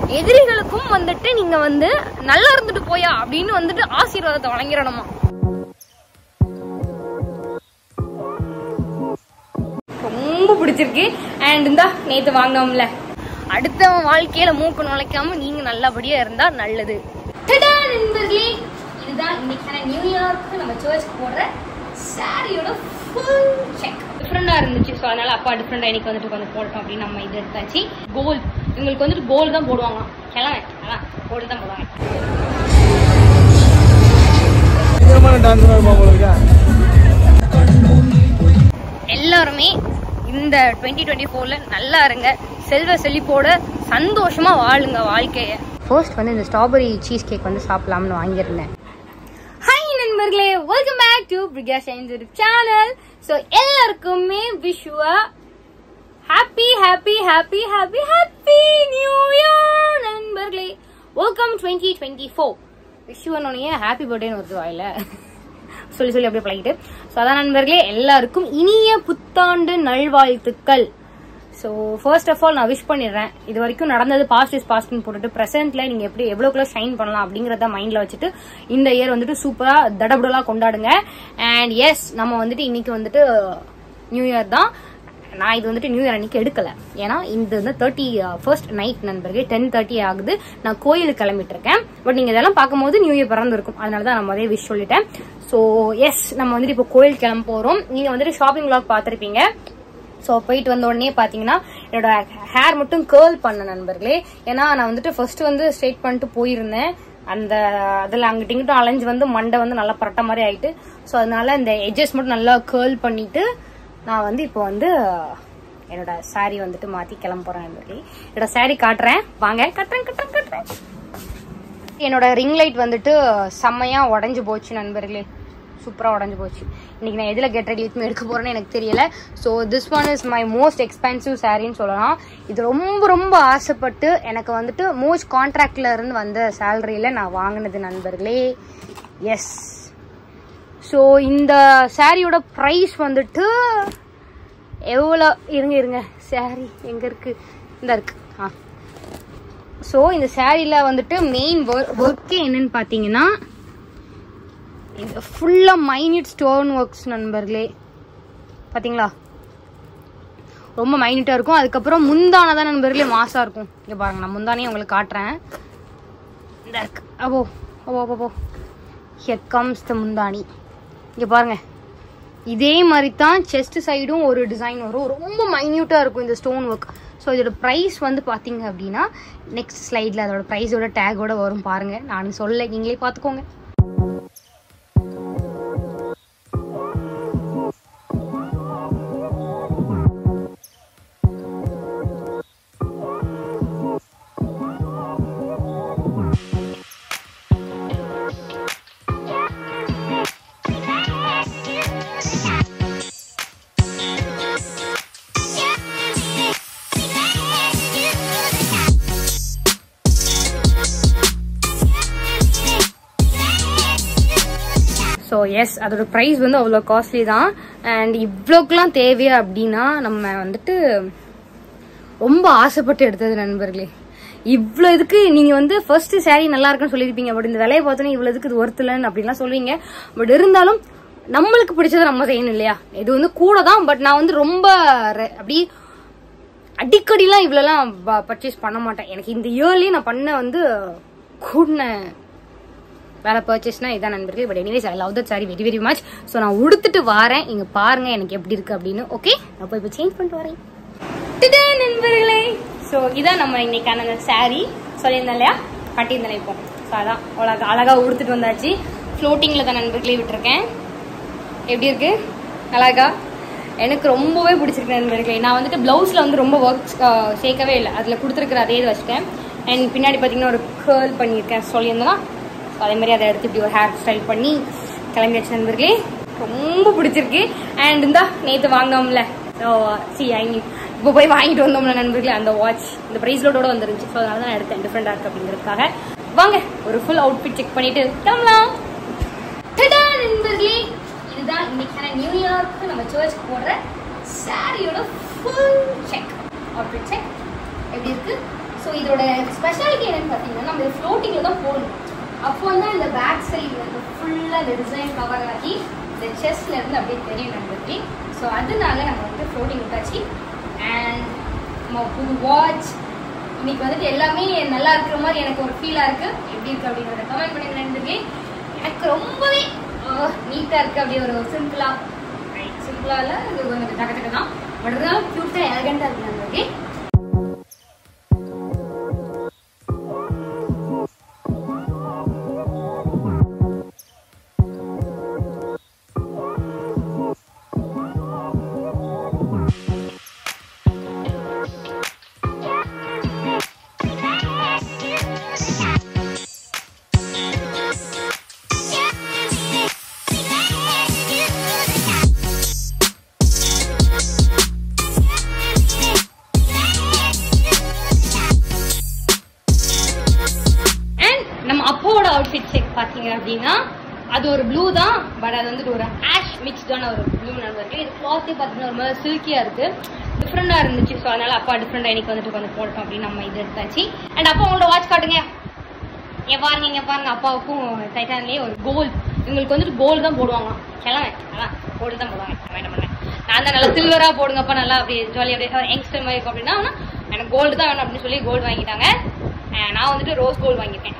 எதிரிகளுக்கும் வந்துட்டு நீங்க வந்து நல்லா இருந்துட்டு போயா அப்படின்னு வந்துட்டு ஆசீர்வாதத்தை வழங்கிடணுமா ரொம்ப பிடிச்சிருக்கு அண்ட் இந்தா நேத்து வாங்கினோம்ல அடுத்தவன் வாழ்க்கையில மூக்கு நுழைக்காம நீங்க நல்லபடியா இருந்தா நல்லது டடா நண்பர்களே இதுதான் இன்னைக்கான நியூ இயர்க்கு நம்ம சர்ச்சுக்கு போடுற சாரியோட ஃபுல் செக் டிஃப்ரெண்டா இருந்துச்சு ஸோ அதனால அப்பா டிஃப்ரெண்டா இன்னைக்கு வந்துட்டு கொஞ்சம் போட்டோம் அப்படின்னு நம்ம இது எடுத்தாச்சு கோல்ட் இவங்களுக்கு வந்துட்டு கோல்டு தான் போடுவாங்க கிளம்ப அதான் கோல்டு தான் போடுவாங்க பயங்கரமான டான்ஸ் வருமா உங்களுக்கு எல்லாருமே இந்த டுவெண்ட்டி டுவெண்ட்டி ஃபோர்ல நல்லா இருங்க செல்வ செழிப்போட சந்தோஷமா வாழுங்க வாழ்க்கைய ஃபர்ஸ்ட் வந்து இந்த ஸ்ட்ராபெரி சீஸ் கேக் வந்து சாப்பிடலாம்னு வாங்கியிருந்தேன் ஹாய் நண்பர்களே வெல்கம் பேக் டு பிரிகா சயின்ஸ் சேனல் ஸோ எல்லாருக்குமே விஷுவா happy happy happy happy happy new year நண்பர்களே வெல்கம் டுவெண்ட்டி டுவெண்ட்டி ஃபோர் விஷுவனோடனே ஹாப்பி பர்த்டேன்னு வருது வாயில சொல்லி சொல்லி அப்படியே பழகிட்டு ஸோ அதான் நண்பர்களே எல்லாருக்கும் இனிய புத்தாண்டு நல்வாழ்த்துக்கள் ஸோ ஃபர்ஸ்ட் ஆஃப் ஆல் நான் விஷ் பண்ணிடுறேன் இது வரைக்கும் நடந்தது பாஸ்ட் இஸ் பாஸ்ட்னு போட்டுட்டு ப்ரெசென்ட்ல நீங்க எப்படி எவ்வளோக்குள்ள ஷைன் பண்ணலாம் அப்படிங்கறத மைண்ட்ல வச்சுட்டு இந்த இயர் வந்துட்டு சூப்பரா தடபுடலா கொண்டாடுங்க அண்ட் எஸ் நம்ம வந்துட்டு இன்னைக்கு வந்துட்டு நியூ இயர் தான் நான் இது வந்துட்டு நியூ இயர் அன்னைக்கு எடுக்கல ஏன்னா இந்த வந்து தேர்ட்டி ஃபர்ஸ்ட் நைட் நண்பர்களே டென் தேர்ட்டி ஆகுது நான் கோயிலுக்கு கிளம்பிட்டு இருக்கேன் பட் நீங்க இதெல்லாம் பார்க்கும்போது நியூ இயர் பிறந்திருக்கும் அதனால தான் நான் முதல்ல விஷ் சொல்லிட்டேன் ஸோ எஸ் நம்ம வந்துட்டு இப்போ கோயில் கிளம்ப போறோம் நீங்க வந்துட்டு ஷாப்பிங் vlog பார்த்திருப்பீங்க ஸோ போயிட்டு வந்த உடனே பார்த்தீங்கன்னா என்னோட ஹேர் மட்டும் கேர்ள் பண்ண நண்பர்களே ஏன்னா நான் வந்துட்டு ஃபர்ஸ்ட் வந்து ஸ்ட்ரெயிட் பண்ணிட்டு போயிருந்தேன் அந்த அதில் அங்கிட்ட இங்கிட்டும் அலைஞ்சு வந்து மண்டை வந்து நல்லா பரட்ட மாதிரி ஆயிட்டு ஸோ அதனால இந்த எட்ஜஸ் மட்டும் நல்லா கேர்ள் பண்ணிட்டு நான் வந்து இப்போ வந்து என்னோட saree வந்துட்டு மாத்தி கிளம்ப போறேன் நண்பர்களே என்னோட saree காட்டுறேன் வாங்க கட்டுறேன் கட்டுறேன் கட்டுறேன் என்னோட ரிங் லைட் வந்துட்டு செம்மையா உடஞ்சு போச்சு நண்பர்களே சூப்பரா உடஞ்சு போச்சு இன்னைக்கு நான் எதுல கெட் ரெடி வித் எடுக்க போறேன்னு எனக்கு தெரியல so this one is my most expensive சாரின்னு சொல்லலாம் இது ரொம்ப ரொம்ப ஆசைப்பட்டு எனக்கு வந்துட்டு மோஸ்ட் கான்ட்ராக்ட்ல இருந்து வந்த சேலரியில நான் வாங்கினது நண்பர்களே எஸ் ஸோ இந்த சாரியோட ப்ரைஸ் வந்துட்டு எவ்வளோ இருங்க இருங்க சாரி எங்க இருக்கு இந்த இருக்கு ஆ ஸோ இந்த சாரியில் வந்துட்டு மெயின் ஒர்க்கு என்னன்னு பார்த்தீங்கன்னா இது ஃபுல்லாக மைன்யூட் ஸ்டோன் ஒர்க்ஸ் நண்பர்களே பார்த்தீங்களா ரொம்ப மைன்யூட்டாக இருக்கும் அதுக்கப்புறம் முந்தானை தான் நண்பர்களே மாசாக இருக்கும் இங்கே பாருங்க நான் முந்தானையும் உங்களுக்கு காட்டுறேன் இந்த இருக்கு அபோ அபோ அபோ ஹியர் கம்ஸ் த முந்தானி இங்கே பாருங்க இதே மாதிரி தான் செஸ்ட் சைடும் ஒரு டிசைன் வரும் ரொம்ப மைன்யூட்டாக இருக்கும் இந்த ஸ்டோன் ஒர்க் ஸோ இதோட ப்ரைஸ் வந்து பார்த்தீங்க அப்படின்னா நெக்ஸ்ட் ஸ்லைடில் அதோட ப்ரைஸோட டேகோட வரும் பாருங்க நான் சொல்ல நீங்களே பார்த்துக்கோங்க ஸோ எஸ் அதோட ப்ரைஸ் வந்து அவ்வளோ காஸ்ட்லி தான் அண்ட் இவ்வளோக்கெலாம் தேவையா அப்படின்னா நம்ம வந்துட்டு ரொம்ப ஆசைப்பட்டு எடுத்தது நண்பர்களே இவ்வளோ இதுக்கு நீங்கள் வந்து ஃபர்ஸ்ட் saree நல்லா இருக்குன்னு சொல்லியிருப்பீங்க பட் இந்த விலையை பார்த்தோன்னே இவ்வளோ இதுக்கு இது ஒர்த்துலன்னு அப்படின்லாம் சொல்லுவீங்க பட் இருந்தாலும் நம்மளுக்கு பிடிச்சதை நம்ம செய்யணும் இல்லையா இது வந்து கூட தான் பட் நான் வந்து ரொம்ப re- அப்படி அடிக்கடிலாம் இவ்வளோலாம் பர்ச்சேஸ் பண்ண மாட்டேன் எனக்கு இந்த இயர்லயே நான் பண்ண வந்து கூடின வேலை பர்ச்சேஸ்னா இதான் நண்பர்களே but anyways I love that sari very very much so நான் உடுத்துட்டு வரேன் இங்க பாருங்க எனக்கு எப்படி இருக்கு அப்படின்னு ஓகே நான் போய் இப்போ சேஞ்ச் பண்ணிட்டு வரேன் டுடே நண்பர்களே ஸோ இதான் நம்ம இன்னைக்கான அந்த saree சொல்லியிருந்தேன் இல்லையா கட்டியிருந்தேன் இப்போ ஸோ அதான் அவ்வளோ அழகா உடுத்துட்டு வந்தாச்சு ஃப்ளோட்டிங்கில் தான் நண்பர்களே விட்டுருக்கேன் எப்படி இருக்கு நல்லா இருக்கா எனக்கு ரொம்பவே பிடிச்சிருக்கு நண்பர்களே நான் வந்துட்டு ப்ளவுஸில் வந்து ரொம்ப ஒர்க் சேர்க்கவே இல்லை அதில் கொடுத்துருக்குற அதே இது வச்சுட்டேன் அண்ட் பின்னாடி பார்த்தீங்கன்னா ஒரு கேர்ள் பண்ணியிருக்கேன் சொல்லியிருந்தேன்னா ஸோ அதே மாதிரி அதை எடுத்து இப்படி ஒரு ஹேர் ஸ்டைல் பண்ணி கிளம்பியாச்சு நண்பர்களே ரொம்ப பிடிச்சிருக்கு அண்ட் இந்தா நேற்று வாங்கினோம்ல ஸோ சி ஐ இப்போ போய் வாங்கிட்டு வந்தோம்ல நண்பர்களே அந்த வாட்ச் இந்த ப்ரைஸ்லோட வந்துருந்துச்சு ஸோ அதனால தான் நான் எடுத்தேன் டிஃப்ரெண்டாக இருக்கு அப்படிங்கிறதுக்காக வாங்க ஒரு ஃபுல் அவுட்ஃபிட் செக் பண்ணிட்டு கிளம்பலாம் டடா நண்பர்களே இதுதான் இன்னைக்கான நியூ இயர்க்கு நம்ம சர்ச்சுக்கு போடுற சாரியோட ஃபுல் செக் அவுட்ஃபிட் செக் எப்படி இருக்கு ஸோ இதோட ஸ்பெஷாலிட்டி என்னன்னு பார்த்தீங்கன்னா நம்ம இது ஃப்ளோட்டிங்கில் தான் போடணும் அப்போ தான் இந்த பேக் சைடு வந்து ஃபுல்லாக இந்த டிசைன் கவர் ஆகி இந்த செஸ்ட்ல இருந்து அப்படியே தெரியும் நம்மளுக்கு ஸோ அதனால நம்ம வந்து ஃப்ளோட்டிங் விட்டாச்சு அண்ட் நம்ம புது வாட்ச் இன்னைக்கு வந்துட்டு எல்லாமே நல்லா இருக்கிற மாதிரி எனக்கு ஒரு ஃபீலாக இருக்கு எப்படி இருக்கு அப்படின்றத கமெண்ட் பண்ணி நன்றி எனக்கு ரொம்பவே நீட்டாக இருக்கு அப்படியே ஒரு சிம்பிளாக சிம்பிளாக இல்லை இது கொஞ்சம் டக்கு டக்கு தான் பட் இருந்தாலும் க்யூட்டாக எலகண்ட்டாக இருக்கு நம்மளுக்கு அண்ட் நம்ம அப்போட அவுட்ஃபிட் செக் பார்த்தீங்க அப்படின்னா அது ஒரு ப்ளூ தான் பட் அது வந்துட்டு ஒரு ஆஷ் மிக்ஸ்டான ஒரு ப்ளூ நடந்திருக்கு இது கிளாத்தே பார்த்தீங்கன்னா ஒரு மாதிரி சில்கியாக இருக்கு டிஃப்ரெண்டாக இருந்துச்சு ஸோ அதனால அப்பா டிஃப்ரெண்டாக இன்னைக்கு வந்துட்டு கொஞ்சம் போட்டோம் அப்படின்னு நம்ம இது எடுத்தாச்சு அண்ட் அப்பா உங்களோட வாட்ச் காட்டுங்க இங்க பாருங்க இங்க பாருங்க அப்பாவுக்கும் டைட்டான்லயே ஒரு கோல் இவங்களுக்கு வந்துட்டு கோல் தான் போடுவாங்க கிளம்ப அதான் கோல் தான் போடுவாங்க வேண்டாம் பண்ணேன் நான் தான் நல்லா சில்வரா போடுங்கப்பா நல்லா அப்படி ஜாலி அப்படியே யங்ஸ்டர் மாதிரி இருக்கும் அப்படின்னா ஆனா, எனக்கு கோல்டு தான் வேணும் அப்படின்னு சொல்லி கோல்டு வாங்கிட்டாங்க அஹ் நான் வந்துட்டு ரோஸ் கோல்டு வாங்கியிருக்கேன்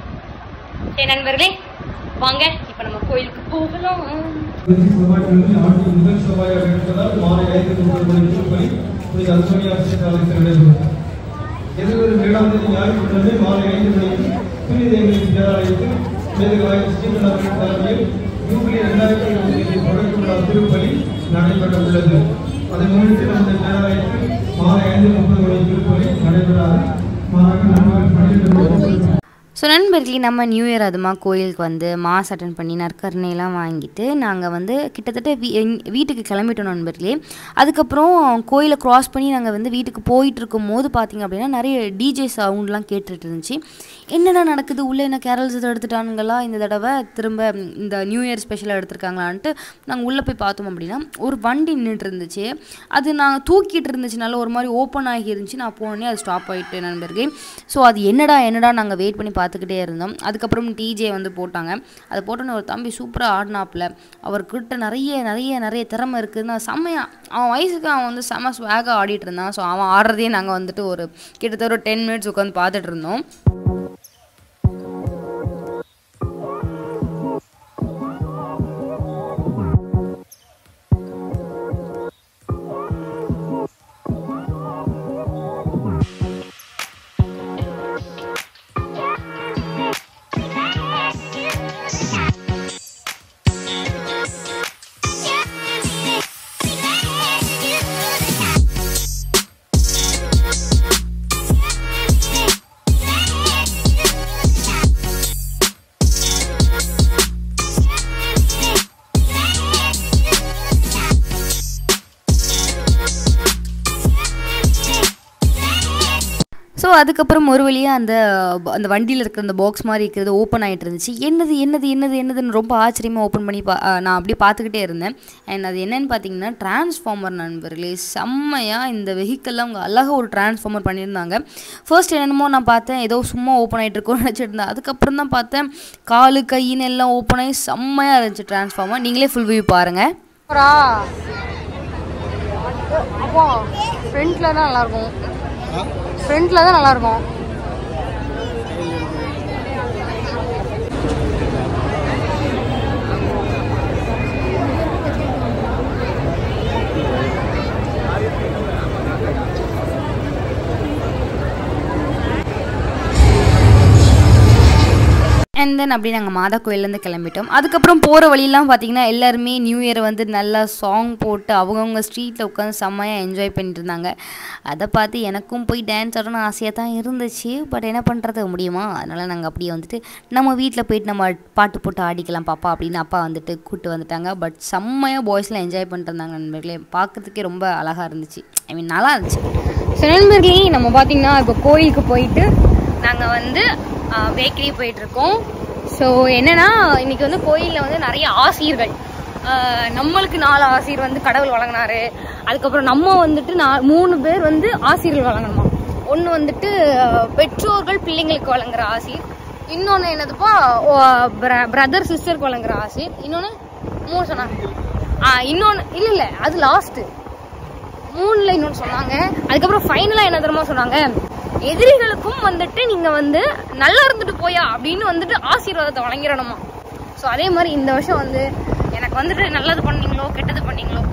சரி நண்பர்களே வாங்க இப்ப நம்ம கோயிலுக்கு போகலாம் திருச்சி செவ்வாய்க்கிழமை ஆண்டின் முதல் செவ்வாயாக இருப்பதால் மாலை ஐந்து முப்பது மணி திருப்பலி புனித அந்தோனியா சித்தாலயத்தில் நடைபெறும் எதிர்வரும் ஏழாம் தேதி ஞாயிற்றுக்கிழமை மாலை ஐந்து மணிக்கு புனித எங்களின் வித்யாலயத்தில் மேதகவாய் ஸ்ரீமன் அவர்கள் தலைமையில் ஜூபிலி இரண்டாயிரத்தி இருபத்தி ஐந்து தொடக்க விழா திருப்பலி நடைபெற உள்ளது அதை முன்னிட்டு நமது வித்யாலயத்தில் மாலை ஐந்து முப்பது மணி திருப்பலி நடைபெறாது மாறாக நண்பர்கள் பன்னிரண்டு மணி ஸோ நண்பர்களே நம்ம நியூ இயர் அதுமா கோயிலுக்கு வந்து மாஸ் அட்டன் பண்ணி நற்கரணையெல்லாம் வாங்கிட்டு நாங்கள் வந்து கிட்டத்தட்ட வீ எங்- வீட்டுக்கு கிளம்பிட்டோம் நண்பர்களே அதுக்கப்புறம் கோயிலை க்ராஸ் பண்ணி நாங்கள் வந்து வீட்டுக்கு போயிட்டு இருக்கும் போது பார்த்தீங்க அப்படின்னா நிறைய டிஜே சவுண்ட்லாம் கேட்டுட்டு இருந்துச்சு என்னடா நடக்குது உள்ளே என்ன கேரல்ஸ் எடுத்துட்டானுங்களா இந்த தடவை திரும்ப இந்த நியூ இயர் ஸ்பெஷலாக எடுத்திருக்காங்களான்ட்டு நாங்கள் உள்ளே போய் பார்த்தோம் அப்படின்னா ஒரு வண்டி நின்றுட்டு இருந்துச்சு அது நாங்கள் தூக்கிட்டு இருந்துச்சுனால ஒரு மாதிரி ஓப்பன் ஆகி இருந்துச்சு நான் போனே அது ஸ்டாப் ஆகிட்டு நண்பர்களே ஸோ அது என்னடா என்னடா நாங்கள் வெயிட் பண்ணி பார்த்துக்கிட்டே இருந்தோம் அதுக்கப்புறம் டிஜே வந்து போட்டாங்க அதை போட்டோன்னே ஒரு தம்பி சூப்பராக ஆடினாப்புல அவர்கிட்ட நிறைய நிறைய நிறைய திறமை இருக்குதுன்னு செம்மையா அவன் வயசுக்கு அவன் வந்து செம்ம ஸ்வாகாக ஆடிட்டு இருந்தான் ஸோ அவன் ஆடுறதையே நாங்கள் வந்துட்டு ஒரு கிட்டத்தட்ட ஒரு டென் மினிட்ஸ் உட்காந்து பார்த்துட்டு இருந்தோம் ஸோ அதுக்கப்புறம் ஒரு வழியாக அந்த அந்த வண்டியில் இருக்கிற அந்த பாக்ஸ் மாதிரி இருக்கிறது ஓப்பன் ஆகிட்டு இருந்துச்சு என்னது என்னது என்னது என்னதுன்னு ரொம்ப ஆச்சரியமாக ஓப்பன் பண்ணி பா அஹ் நான் அப்படியே பார்த்துக்கிட்டே இருந்தேன் அண்ட் அது என்னன்னு பார்த்தீங்கன்னா டிரான்ஸ்ஃபார்மர் நண்பர்களே செம்மையாக இந்த வெஹிக்கல்லாம் அவங்க அழகாக ஒரு டிரான்ஸ்ஃபார்மர் பண்ணியிருந்தாங்க ஃபர்ஸ்ட் என்னென்னமோ நான் பார்த்தேன் ஏதோ சும்மா ஓப்பன் ஆகிட்டு இருக்கோன்னு நினச்சிருந்தேன் அதுக்கப்புறம் தான் பார்த்தேன் காலு கையின்னு எல்லாம் ஓப்பன் ஆகி செம்மையாக இருந்துச்சு டிரான்ஸ்ஃபார்மர் நீங்களே ஃபுல் வியூ பாருங்கள் அப்பா ஃப்ரண்ட்ல தான் நல்லா இருக்கும் ஃப்ரண்ட்ல தான் நல்லா இருக்கும் அண்ட் தென் அப்படியே நாங்கள் மாதா கோயிலேருந்து கிளம்பிட்டோம் அதுக்கப்புறம் போகிற வழியெல்லாம் பார்த்தீங்கன்னா எல்லாருமே நியூ இயரை வந்து நல்லா சாங் போட்டு அவங்கவுங்க ஸ்ட்ரீட்டில் உட்காந்து செம்மையாக என்ஜாய் பண்ணிட்டு இருந்தாங்க அதை பார்த்து எனக்கும் போய் டான்ஸ் ஆடணும்னு ஆசையாக தான் இருந்துச்சு பட் என்ன பண்ணுறது முடியுமா அதனால் நாங்கள் அப்படியே வந்துட்டு நம்ம வீட்டில் போயிட்டு நம்ம பாட்டு போட்டு ஆடிக்கலாம் பாப்பா அப்படின்னு அப்பா வந்துட்டு கூப்பிட்டு வந்துட்டாங்க பட் செம்மையாக பாய்ஸ்லாம் என்ஜாய் பண்ணிட்டு இருந்தாங்க நண்பர்களே பார்க்கறதுக்கே ரொம்ப அழகாக இருந்துச்சு ஐ மீன் நல்லா இருந்துச்சு ஸோ நண்பர்களே நம்ம பார்த்தீங்கன்னா இப்போ கோயிலுக்கு போயிட்டு நாங்கள் வந்து பேக்கரி போயிட்டு இருக்கோம் ஸோ என்னன்னா இன்னைக்கு வந்து கோயிலில் வந்து நிறைய ஆசிரியர்கள் ஆஹ் நம்மளுக்கு நாலு ஆசிரியர் வந்து கடவுள் வழங்கினாரு அதுக்கப்புறம் நம்ம வந்துட்டு நா மூணு பேர் வந்து ஆசிரியர்கள் வழங்கணுமா ஒன்று வந்துட்டு அஹ், பெற்றோர்கள் பிள்ளைங்களுக்கு வழங்குற ஆசிர் இன்னொன்று என்னதுப்பா பிரதர் சிஸ்டருக்கு வழங்குற ஆசிர் இன்னொன்று மூணு சொன்னாங்க ஆ இன்னொன்று இல்லை இல்லை அது லாஸ்ட்டு மூணுல இன்னொன்று சொன்னாங்க அதுக்கப்புறம் ஃபைனலாக என்ன தெரியுமா சொன்னாங்க எதிரிகளுக்கும் வந்துட்டு நீங்கள் வந்து நல்லா இருந்துட்டு போயா அப்படின்னு வந்துட்டு ஆசீர்வாதத்தை வழங்கிடணுமா ஸோ அதே மாதிரி இந்த வருஷம் வந்து எனக்கு வந்துட்டு நல்லது பண்ணீங்களோ கெட்டது பண்ணீங்களோ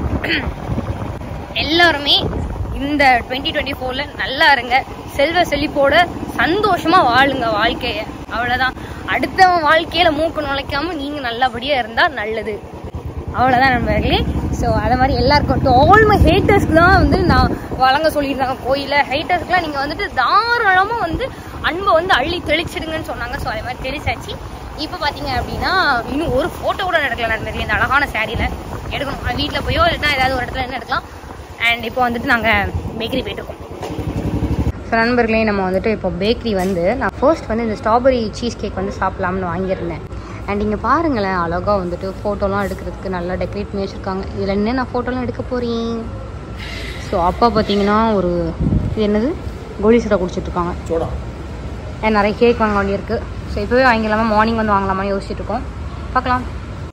எல்லாருமே இந்த டுவெண்ட்டி டுவெண்ட்டி ஃபோரில் நல்லா இருங்க செல்வ செழிப்போட சந்தோஷமா வாழுங்க வாழ்க்கைய அவ்வளோதான் அடுத்தவன் வாழ்க்கையில மூக்கு நுழைக்காம நீங்க நல்லபடியா இருந்தா நல்லது அவ்வளோதான் நண்பர்களே ஸோ அதை மாதிரி எல்லாருக்கும் டு ஆல் மை ஹேட்டர்ஸ்க்கு தான் வந்து நான் வழங்க சொல்லியிருந்தாங்க கோயில ஹேட்டர்ஸ்க்குலாம் நீங்கள் வந்துட்டு தாராளமாக வந்து அன்பை வந்து அள்ளி தெளிச்சிடுங்கன்னு சொன்னாங்க ஸோ அதே மாதிரி தெளிச்சாச்சு இப்போ பார்த்தீங்க அப்படின்னா இன்னும் ஒரு ஃபோட்டோ கூட எடுக்கல நண்பர்களே இந்த அழகான சாரியில் எடுக்கணும் வீட்டில் போயோ இல்லைன்னா ஏதாவது ஒரு இடத்துல என்ன எடுக்கலாம் அண்ட் இப்போ வந்துட்டு நாங்கள் பேக்கரி போயிட்டுருக்கோம் ஸோ நண்பர்களே நம்ம வந்துட்டு இப்போ பேக்கரி வந்து நான் ஃபர்ஸ்ட் வந்து இந்த ஸ்ட்ராபெரி சீஸ் கேக் வந்து சாப்பிட்லாம்னு வாங்கியிருந்தேன் அண்ட் இங்கே பாருங்களேன் அழகாக வந்துட்டு ஃபோட்டோலாம் எடுக்கிறதுக்கு நல்லா டெக்கரேட் பண்ணி வச்சுருக்காங்க இதில் என்ன நான் ஃபோட்டோலாம் எடுக்க போகிறேன் ஸோ அப்பா பார்த்தீங்கன்னா ஒரு இது என்னது கோலி சோடா குடிச்சிட்ருக்காங்க சோடா அண்ட் நிறைய கேக் வாங்க வேண்டியிருக்கு ஸோ இப்போவே வாங்கிடலாமா மார்னிங் வந்து வாங்கலாமான்னு யோசிச்சுட்டு இருக்கோம் பார்க்கலாம்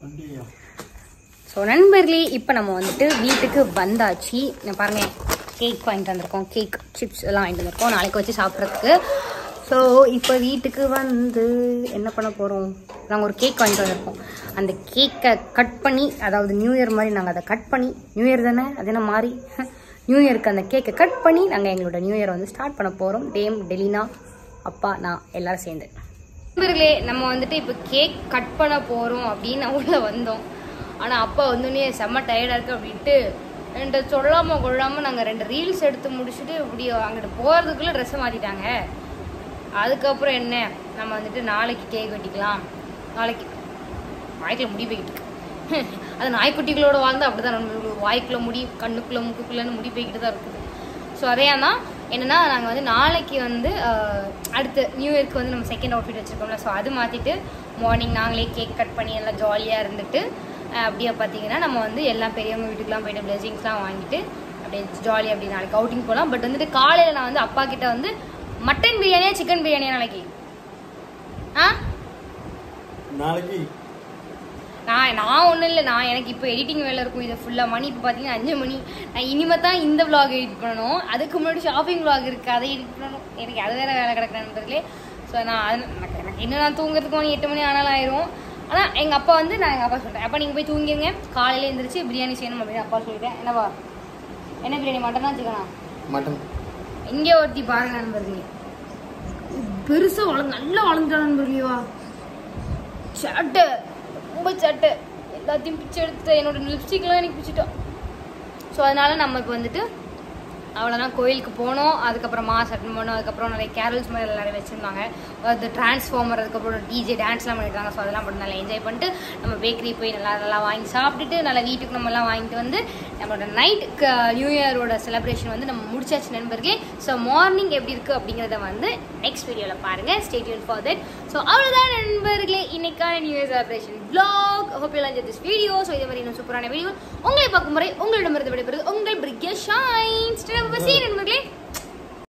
ஸோ நண்பர்களே இப்போ நம்ம வந்துட்டு வீட்டுக்கு வந்தாச்சு நான் பாருங்க கேக் வாங்கிட்டு வந்திருக்கோம் கேக் சிப்ஸ் எல்லாம் வாங்கிட்டு வந்திருக்கோம் நாளைக்கு வச்சு சாப்பிட்றதுக்கு ஸோ இப்போ வீட்டுக்கு வந்து என்ன பண்ண போகிறோம் நாங்கள் ஒரு கேக் வாங்கிட்டு வந்திருக்கோம் அந்த கேக்கை கட் பண்ணி அதாவது நியூ இயர் மாதிரி நாங்கள் அதை கட் பண்ணி நியூ இயர் தானே அது என்ன மாதிரி நியூ இயருக்கு அந்த கேக்கை கட் பண்ணி நாங்கள் எங்களோட நியூ இயர் வந்து ஸ்டார்ட் பண்ண போகிறோம் டேம் டெலினா அப்பா நான் எல்லாரும் சேர்ந்து நண்பர்களே நம்ம வந்துட்டு இப்போ கேக் கட் பண்ண போகிறோம் அப்படின்னு உள்ள வந்தோம் ஆனால் அப்பா வந்தோடனே செம்ம டயர்டாக இருக்கு அப்படின்ட்டு என்கிட்ட சொல்லாமல் கொள்ளாமல் நாங்கள் ரெண்டு ரீல்ஸ் எடுத்து முடிச்சுட்டு இப்படி அங்கிட்டு போகிறதுக்குள்ளே ட்ரெஸ்ஸை மாற்றிட்டாங்க அதுக்கப்புறம் என்ன நம்ம வந்துட்டு நாளைக்கு கேக் வெட்டிக்கலாம் நாளைக்கு வாய்க்குள்ள முடி போய்கிட்டு இருக்கு அது நாய்க்குட்டிகளோட வாழ்ந்து அப்படிதான் நம்ம வாய்க்குள்ள முடி கண்ணுக்குள்ள முக்குக்குள்ளன்னு முடி போய்கிட்டு தான் இருக்குது ஸோ அதையா தான் என்னன்னா நாங்கள் வந்து நாளைக்கு வந்து அஹ், அடுத்து நியூ இயர்க்கு வந்து நம்ம செகண்ட் அவுட்ஃபிட் வச்சுருக்கோம்ல ஸோ அது மாற்றிட்டு மார்னிங் நாங்களே கேக் கட் பண்ணி எல்லாம் ஜாலியாக இருந்துட்டு அஹ், அப்படியே பார்த்தீங்கன்னா நம்ம வந்து எல்லாம் பெரியவங்க வீட்டுக்குலாம் போயிட்டு பிளெஸிங்ஸ்லாம் வாங்கிட்டு அப்படியே ஜாலியாக அப்படி நாளைக்கு அவுட்டிங் போகலாம் பட் வந்துட்டு காலையில் நான் வந்து அப்பா கிட்ட வந்து மட்டன் பிரியாணியா சிக்கன் பிரியாணியா நாளைக்கு ஆ நாளைக்கு நான் நான் ஒன்றும் இல்லை நான் எனக்கு இப்போ எடிட்டிங் வேலை இருக்கும் இது ஃபுல்லாக மணி இப்போ பார்த்தீங்கன்னா அஞ்சு மணி நான் இனிமே தான் இந்த vlog எடிட் பண்ணணும் அதுக்கு முன்னாடி ஷாப்பிங் vlog இருக்குது அதை எடிட் பண்ணணும் எனக்கு அது வேற வேலை கிடக்குற நண்பர்களே ஸோ நான் அது எனக்கு எனக்கு இன்னும் நான் தூங்குறதுக்கு மணி எட்டு மணி ஆனாலும் ஆயிரும் ஆனால் எங்கள் அப்பா வந்து நான் எங்கள் அப்பா சொல்லிட்டேன் அப்பா நீங்கள் போய் தூங்கிருங்க காலையில் எழுந்திரிச்சு பிரியாணி செய்யணும் அப்படின்னு அப்பா சொல்லிட்டேன் என்னவா என்ன பிரியாணி மட்டனா சிக்கனா மட்டன் இங்கே ஒருத்தி பாருங்க நண்பர்களே பெருசாக வளர்ந்து நல்லா வளர்ந்துட்டா நண்பர்களேவா சட்டை ரொம்ப சட்டை எல்லாத்தையும் பிச்சை எடுத்து என்னோட லிப்ஸ்டிக்லாம் எனக்கு பிடிச்சிட்டோம் ஸோ அதனால நம்ம இப்போ வந்துட்டு அவ்வளோதான் கோயிலுக்கு போனோம் அதுக்கப்புறம் மாஸ் அட்டன் பண்ணோம் அதுக்கப்புறம் நிறைய கேரல்ஸ் மாதிரி நிறைய வச்சுருந்தாங்க அது டிரான்ஸ்ஃபார்மர் அதுக்கப்புறம் டிஜே டான்ஸ்லாம் பண்ணிட்டாங்க ஸோ அதெல்லாம் பண்ணி நல்லா என்ஜாய் பண்ணிட்டு நம்ம பேக்கரி போய் நல்லா நல்லா வாங்கி சாப்பிட்டுட்டு நல்லா வீட்டுக்கு நம்ம எல்லாம் வாங்கிட்டு வந்து நம்மளோட நைட் நியூ இயரோட செலிப்ரேஷன் வந்து நம்ம முடிச்சாச்சு நண்பர்களே ஸோ மார்னிங் எப்படி இருக்குது அப்படிங்கிறத வந்து நெக்ஸ்ட் வீடியோவில் பாருங்கள் ஸ்டேட்யூன் ஃபார் தட் ஸோ அவ்வளோதான் நண்பர்களே இன்னைக்கான new year celebration vlog hope you like this video so இதே மாதிரி இன்னும் சூப்பரான வீடியோ உங்களை பார்க்கும் முறை உங்களிடமிருந்து விடைபெறுவது உங்கள் பிரிக்யா ஷைன் நண்பர்களே